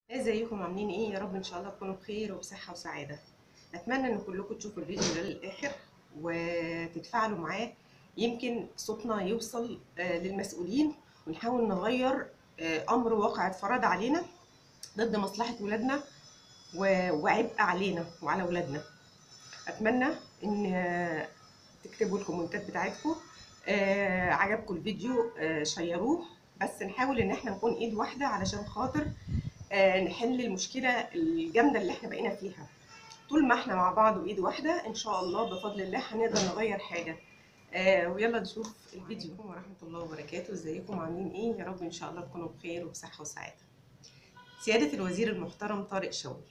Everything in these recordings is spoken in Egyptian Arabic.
ازيكم عاملين ايه يا رب ان شاء الله تكونوا بخير وبصحه وسعاده اتمنى ان كلكم تشوفوا الفيديو ده للاخر وتتفاعلوا معاه يمكن صوتنا يوصل آه، للمسؤولين ونحاول نغير آه، امر واقع اتفرض علينا ضد مصلحه ولادنا و- وعبء علينا وعلى ولادنا اتمنى ان آه، تكتبوا الكومنتات بتاعتكم آه، عجبكم الفيديو آه، شيروه بس نحاول ان احنا نكون ايد واحده علشان خاطر آه، نحل المشكله الجامده اللي احنا بقينا فيها طول ما احنا مع بعض وايد واحده ان شاء الله بفضل الله هنقدر نغير حاجه آه ويلا نشوف الفيديو ورحمه الله وبركاته ازيكم عاملين ايه يا رب ان شاء الله تكونوا بخير وبصحه وسعاده سياده الوزير المحترم طارق شوقي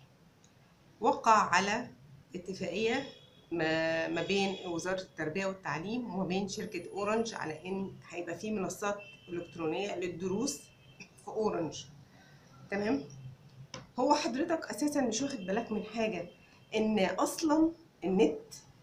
وقع على اتفاقيه ما ما بين وزاره التربيه والتعليم وما بين شركه اورنج على ان هيبقى في منصات الكترونيه للدروس في اورنج تمام هو حضرتك اساسا مش واخد بالك من حاجه ان اصلا النت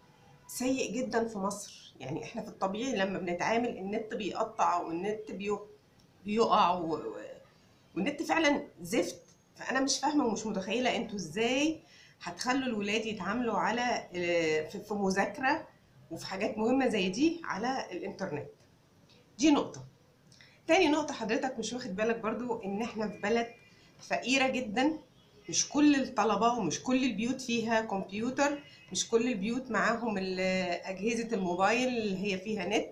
سيء جدا في مصر يعني احنا في الطبيعي لما بنتعامل النت بيقطع والنت بيو- بيقع و... و- والنت فعلا زفت فانا مش فاهمه ومش متخيله انتوا ازاي هتخلوا الولاد يتعاملوا على آه، في في مذاكره وفي حاجات مهمه زي دي على الانترنت دي نقطه تاني نقطة حضرتك مش واخد بالك برضو ان احنا في بلد فقيرة جدا مش كل الطلبة ومش كل البيوت فيها كمبيوتر مش كل البيوت معاهم ال- أجهزة الموبايل اللي هي فيها نت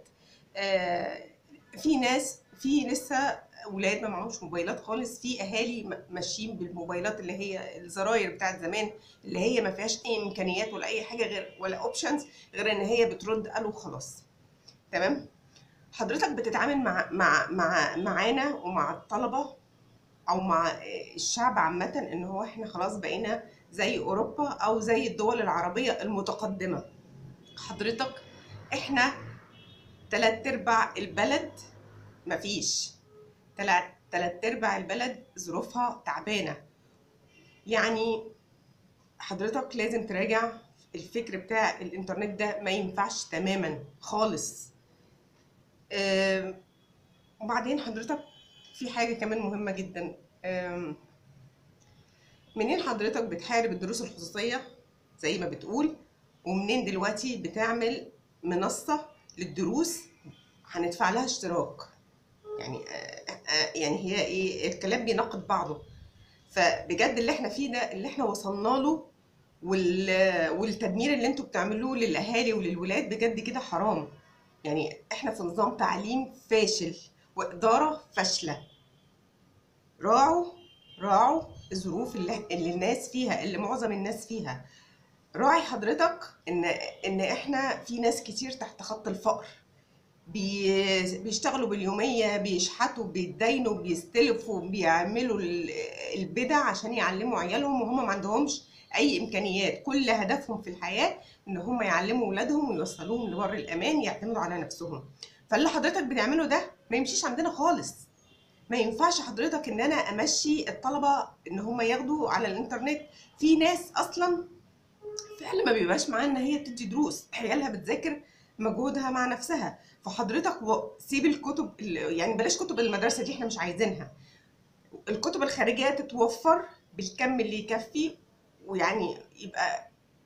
آه، في ناس في لسه ولاد ما معهمش موبايلات خالص في اهالي م- ماشيين بالموبايلات اللي هي الزراير بتاعت زمان اللي هي ما فيهاش اي امكانيات ولا اي حاجه غير ولا اوبشنز غير ان هي بترد الو خلاص تمام حضرتك بتتعامل مع مع مع معانا ومع الطلبه او مع الشعب عامه ان هو احنا خلاص بقينا زي اوروبا او زي الدول العربيه المتقدمه حضرتك احنا تلات ارباع البلد مفيش تلات تلات ارباع البلد ظروفها تعبانه يعني حضرتك لازم تراجع الفكر بتاع الانترنت ده ما ينفعش تماما خالص آم، وبعدين حضرتك في حاجة كمان مهمة جدا آم، منين حضرتك بتحارب الدروس الخصوصية زي ما بتقول ومنين دلوقتي بتعمل منصة للدروس هندفع لها اشتراك يعني آه، آه، يعني هي ايه الكلام بيناقض بعضه فبجد اللي احنا فيه ده اللي احنا وصلنا له وال... والتدمير اللي انتوا بتعملوه للاهالي وللولاد بجد كده حرام يعني احنا في نظام تعليم فاشل واداره فاشله راعوا راعوا الظروف اللي, اللي الناس فيها اللي معظم الناس فيها راعي حضرتك ان ان احنا في ناس كتير تحت خط الفقر بي بيشتغلوا باليومية بيشحتوا بيتداينوا بيستلفوا بيعملوا ال- البدع عشان يعلموا عيالهم وهم ما عندهمش أي إمكانيات كل هدفهم في الحياة إن هم يعلموا ولادهم ويوصلوهم لبر الأمان يعتمدوا على نفسهم فاللي حضرتك بتعمله ده ما يمشيش عندنا خالص ما ينفعش حضرتك إن أنا أمشي الطلبة إن هم ياخدوا على الإنترنت في ناس أصلا فعلا ما بيبقاش معاها ان هي تدي دروس عيالها بتذاكر مجهودها مع نفسها فحضرتك و- سيب الكتب ال- يعني بلاش كتب المدرسه دي احنا مش عايزينها الكتب الخارجيه تتوفر بالكم اللي يكفي ويعني يبقى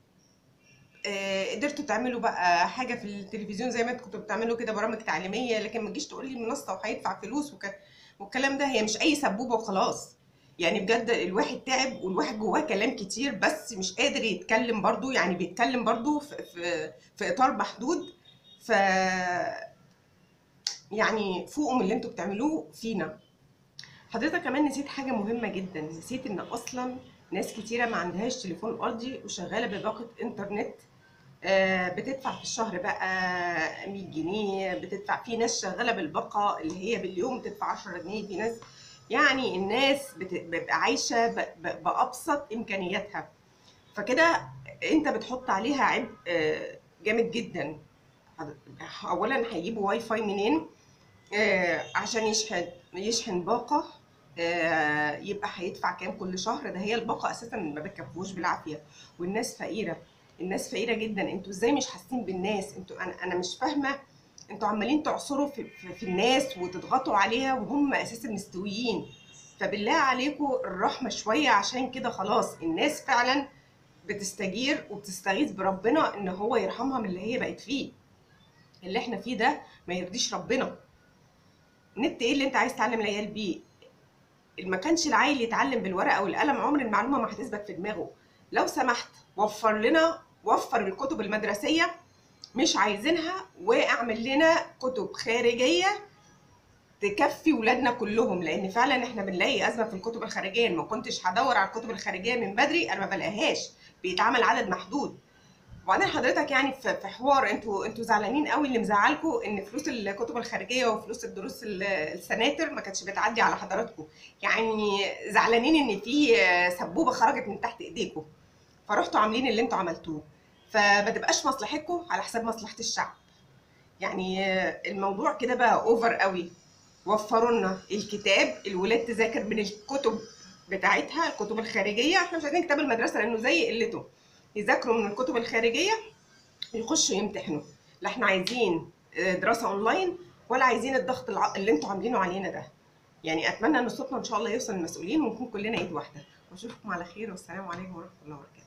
آه، قدرتوا تعملوا بقى حاجه في التلفزيون زي ما انتوا كنتوا بتعملوا كده برامج تعليميه لكن ما تجيش تقول لي منصه وهيدفع فلوس وك... والكلام ده هي مش اي سبوبه وخلاص يعني بجد الواحد تعب والواحد جواه كلام كتير بس مش قادر يتكلم برضو يعني بيتكلم برضو في في, في اطار محدود ف يعني فوقوا من اللي انتوا بتعملوه فينا حضرتك كمان نسيت حاجة مهمة جدا نسيت ان اصلا ناس كتيرة ما عندهاش تليفون ارضي وشغالة بباقة انترنت آه، بتدفع في الشهر بقى 100 جنيه بتدفع في ناس شغالة بالباقة اللي هي باليوم تدفع 10 جنيه في ناس يعني الناس بت- بتبقى عايشة ب- ب- بأبسط إمكانياتها فكده انت بتحط عليها عبء آه، جامد جدا اولا هيجيبوا واي فاي منين آه، عشان يشحن يشحن باقة آه، يبقى هيدفع كام كل شهر ده هي الباقة اساسا ما بتكفوش بالعافية والناس فقيرة الناس فقيرة جدا انتوا ازاي مش حاسين بالناس انتوا انا انا مش فاهمة انتوا عمالين تعصروا في, في, في الناس وتضغطوا عليها وهم اساسا مستويين فبالله عليكم الرحمه شويه عشان كده خلاص الناس فعلا بتستجير وبتستغيث بربنا ان هو يرحمها من اللي هي بقت فيه اللي احنا فيه ده ما يرضيش ربنا نت ايه اللي انت عايز تعلم العيال بيه ما كانش العيل يتعلم بالورقه والقلم عمر المعلومه ما هتثبت في دماغه لو سمحت وفر لنا وفر الكتب المدرسيه مش عايزينها واعمل لنا كتب خارجيه تكفي ولادنا كلهم لان فعلا احنا بنلاقي ازمه في الكتب الخارجيه ما كنتش هدور على الكتب الخارجيه من بدري انا ما بلاقيهاش بيتعمل عدد محدود وبعدين حضرتك يعني في في حوار انتوا انتوا زعلانين قوي اللي مزعلكم ان فلوس الكتب الخارجيه وفلوس الدروس ال- السناتر ما كانتش بتعدي على حضراتكم يعني زعلانين ان في سبوبه خرجت من تحت ايديكم فرحتوا عاملين اللي انتوا عملتوه فما تبقاش مصلحتكم على حساب مصلحه الشعب يعني الموضوع كده بقى اوفر قوي وفروا لنا الكتاب الولاد تذاكر من الكتب بتاعتها الكتب الخارجيه احنا مش عايزين كتاب المدرسه لانه زي قلته يذاكروا من الكتب الخارجيه يخشوا يمتحنوا لا احنا عايزين دراسه اونلاين ولا عايزين الضغط الع- اللي انتوا عاملينه علينا ده يعني اتمنى ان صوتنا ان شاء الله يوصل للمسؤولين ونكون كلنا ايد واحده واشوفكم على خير والسلام عليكم ورحمه الله وبركاته